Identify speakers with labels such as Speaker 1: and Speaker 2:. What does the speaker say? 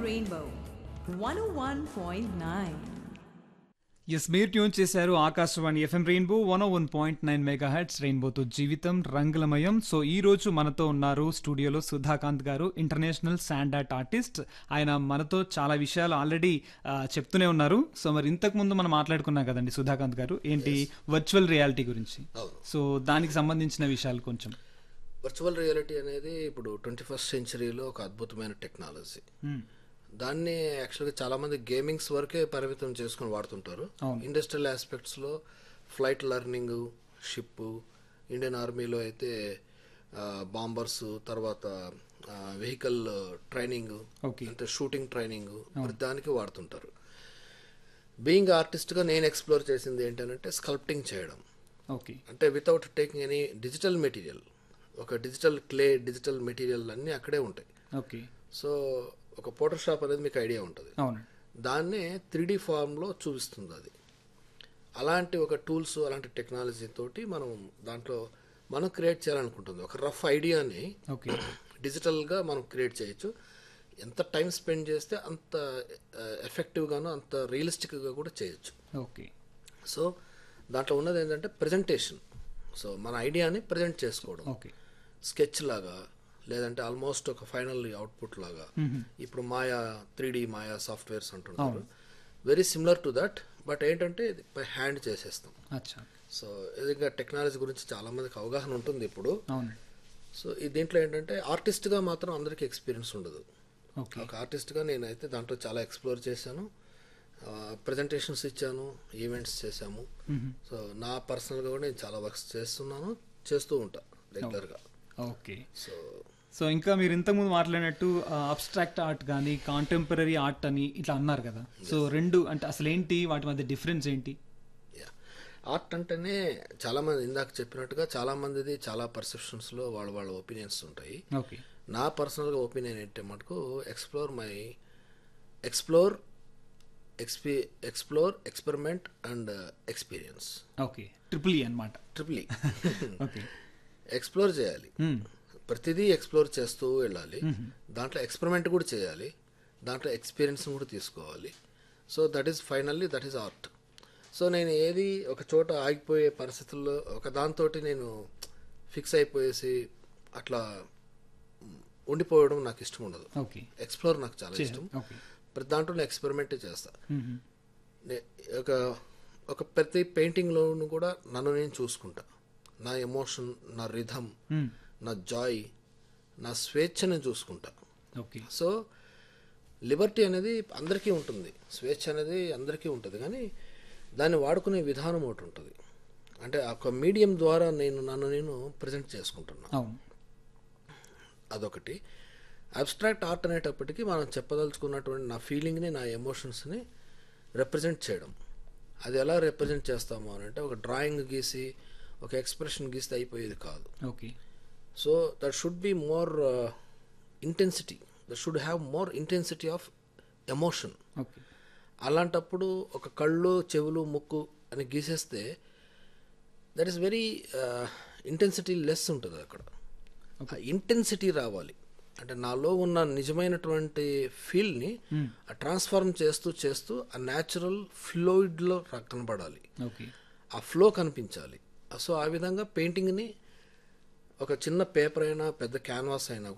Speaker 1: Rainbow 101.9.
Speaker 2: Yes మీరు tune చేశారు Akashvani FM Rainbow one one point nine mega hits రెయిన్బోతో జీవితం రంగులమయం సో ఈ రోజు మనతో ఉన్నారు స్టూడియోలో సుధాకాంత్ గారు ఇంటర్నేషనల్ శాండ్ ఆర్ట్ ఆర్టిస్ట్ ఆయన మనతో చాలా విషయాలు ఆల్రెడీ చెప్తూనే ఉన్నారు సో మరి ఇంతకు ముందు మనం మాట్లాడుకున్నాం కదండి సుధాకాంత్ గారు ఏంటి వర్చువల్ రియాలిటీ గురించి
Speaker 3: అవును.
Speaker 2: సో దానికి సంబంధించిన విషయాలు కొంచెం
Speaker 3: వర్చువల్ రియాలిటీ అనేది ఇప్పుడు ట్వంటీ ఫస్ట్ సెంచరీలో ఒక అద్భుతమైన టెక్నాలజీ దాన్ని యాక్చువల్గా చాలా మంది గేమింగ్స్ వరకే పరిమితం చేసుకుని వాడుతుంటారు
Speaker 2: అవును.
Speaker 3: ఇండస్ట్రియల్ ఆస్పెక్ట్స్లో ఫ్లైట్ లెర్నింగ్ షిప్ ఇండియన్ ఆర్మీలో అయితే బాంబర్స్ తర్వాత వెహికల్ ట్రైనింగ్
Speaker 2: Okay.
Speaker 3: అంటే షూటింగ్ ట్రైనింగ్ మరి దానికి వాడుతుంటారు బీయింగ్ ఆర్టిస్ట్గా నేను ఎక్స్ప్లోర్ చేసింది ఏంటంటే స్కల్ప్టింగ్ చేయడం
Speaker 2: ఓకే
Speaker 3: అంటే without taking any digital material ఒక డిజిటల్ క్లే డిజిటల్ మెటీరియల్ అన్నీ అక్కడే ఉంటాయి
Speaker 2: ఓకే
Speaker 3: సో ఒక ఫోటోషాప్ అనేది మీకు ఐడియా ఉంటుంది
Speaker 2: అవును
Speaker 3: దాన్నే త్రీ డి ఫామ్లో చూపిస్తుంది అది అలాంటి ఒక టూల్స్ అలాంటి టెక్నాలజీ తోటి మనం దాంట్లో మనం క్రియేట్ చేయాలనుకుంటుంది ఒక రఫ్ ఐడియాని
Speaker 2: ఓకే
Speaker 3: డిజిటల్గా మనం క్రియేట్ చేయొచ్చు ఎంత టైం స్పెండ్ చేస్తే అంత ఎఫెక్టివ్గాను అంత రియలిస్టిక్గా కూడా చేయొచ్చు
Speaker 2: ఓకే
Speaker 3: సో దాంట్లో ఉన్నది ఏంటంటే ప్రజెంటేషన్ సో మన ఐడియాని ప్రజెంట్ చేసుకోవడం
Speaker 2: ఓకే
Speaker 3: స్కెచ్ లాగా లేదంటే ఆల్మోస్ట్ ఒక ఫైనల్ అవుట్పుట్ లాగా ఇప్పుడు Maya three D Maya softwares అంటున్నారు very similar to that but ఏంటంటే బై హ్యాండ్ చేసేస్తాం
Speaker 2: అచ్చా
Speaker 3: సో ఇది ఇంకా టెక్నాలజీ గురించి చాలా మందికి అవగాహన ఉంటుంది ఇప్పుడు
Speaker 2: అవునండి
Speaker 3: సో ఈ దీంట్లో ఏంటంటే ఆర్టిస్ట్గా మాత్రం అందరికీ ఎక్స్పీరియన్స్ ఉండదు
Speaker 2: ఓకే
Speaker 3: ఒక ఆర్టిస్ట్గా నేనైతే దాంట్లో చాలా ఎక్స్ప్లోర్ చేశాను ప్రజెంటేషన్స్ ఇచ్చాను ఈవెంట్స్ చేశాము సో నా పర్సనల్గా కూడా నేను చాలా వర్క్స్ చేస్తున్నాను చేస్తూ ఉంటా రెగ్యులర్గా
Speaker 2: ఓకే
Speaker 3: సో
Speaker 2: సో ఇంకా మీరు ఇంతకుముందు మాట్లాడినట్టు అబ్స్ట్రాక్ట్ ఆర్ట్ కానీ కాంటెంపరీ ఆర్ట్ అని ఇట్లా అన్నారు కదా సో రెండు అంటే అసలు ఏంటి వాటి మధ్య డిఫరెన్స్ ఏంటి
Speaker 3: యా ఆర్ట్ అంటేనే చాలా మంది ఇందాక చెప్పినట్టుగా చాలా మందిది చాలా పర్సెప్షన్స్లో వాళ్ళ వాళ్ళ ఒపీనియన్స్ ఉంటాయి
Speaker 2: ఓకే
Speaker 3: నా పర్సనల్గా ఒపీనియన్ ఏంటంటే మటుకు explore my explore XP explore experiment and experience
Speaker 2: okay triple E అనమాట
Speaker 3: ట్రిపుల్
Speaker 2: ఓకే
Speaker 3: ఎక్స్ప్లోర్ చేయాలి ప్రతిదీ ఎక్స్ప్లోర్ చేస్తూ వెళ్ళాలి దాంట్లో ఎక్స్పెరిమెంట్ కూడా చేయాలి దాంట్లో ఎక్స్పీరియన్స్ కూడా తీసుకోవాలి so that is finally that is art so నేను ఏది ఒక చోట ఆగిపోయే పరిస్థితుల్లో ఒక దాంతో నేను ఫిక్స్ అయిపోయేసి అట్లా ఉండిపోవడం నాకు ఇష్టం ఉండదు
Speaker 2: ఓకే
Speaker 3: ఎక్స్ప్లోర్ నాకు చాలా ఇష్టం
Speaker 2: ఓకే
Speaker 3: ప్రతి దాంట్లో నేను ఎక్స్పెరిమెంటే చేస్తా నే- ఒక ఒక ప్రతి పెయింటింగ్లోనూ కూడా నన్ను నేను చూసుకుంటా నా ఎమోషన్ నా రిధమ్ నా జాయ్ నా స్వేచ్ఛని చూసుకుంటా
Speaker 2: ఓకే
Speaker 3: సో లిబర్టీ అనేది అందరికీ ఉంటుంది స్వేచ్ఛ అనేది అందరికీ ఉంటుంది కానీ దాన్ని వాడుకునే విధానం ఒకటి ఉంటుంది అంటే ఒక మీడియం ద్వారా నేను నన్ను నేను ప్రజెంట్ చేసుకుంటున్నా
Speaker 2: అవును
Speaker 3: అదొకటి అబ్స్ట్రాక్ట్ ఆర్ట్ అనేటప్పటికీ మనం చెప్పదలుచుకున్నటువంటి నా ఫీలింగ్ని నా ఎమోషన్స్ని రిప్రజెంట్ చేయడం అది ఎలా రిప్రజెంట్ చేస్తాము అని అంటే ఒక డ్రాయింగ్ గీసి ఒక ఎక్స్ప్రెషన్ గీస్తే అయిపోయేది కాదు
Speaker 2: okay
Speaker 3: so that should be more intensity that should have more intensity of emotion
Speaker 2: okay
Speaker 3: అలాంటప్పుడు ఒక కళ్ళు చెవులు ముక్కు అని గీసేస్తే that is very intensity less ఉంటుంది అక్కడ ఆ ఇంటెన్సిటీ రావాలి అంటే నాలో ఉన్న నిజమైనటువంటి ఫీల్ని ట్రాన్స్ఫార్మ్ చేస్తూ చేస్తూ ఆ న్యాచురల్ ఫ్లోయిడ్లో కనబడాలి
Speaker 2: ఓకే
Speaker 3: ఆ ఫ్లో కనిపించాలి సో ఆ విధంగా పెయింటింగ్ని ఒక చిన్న పేపర్ అయినా పెద్ద క్యాన్వాస్ అయినా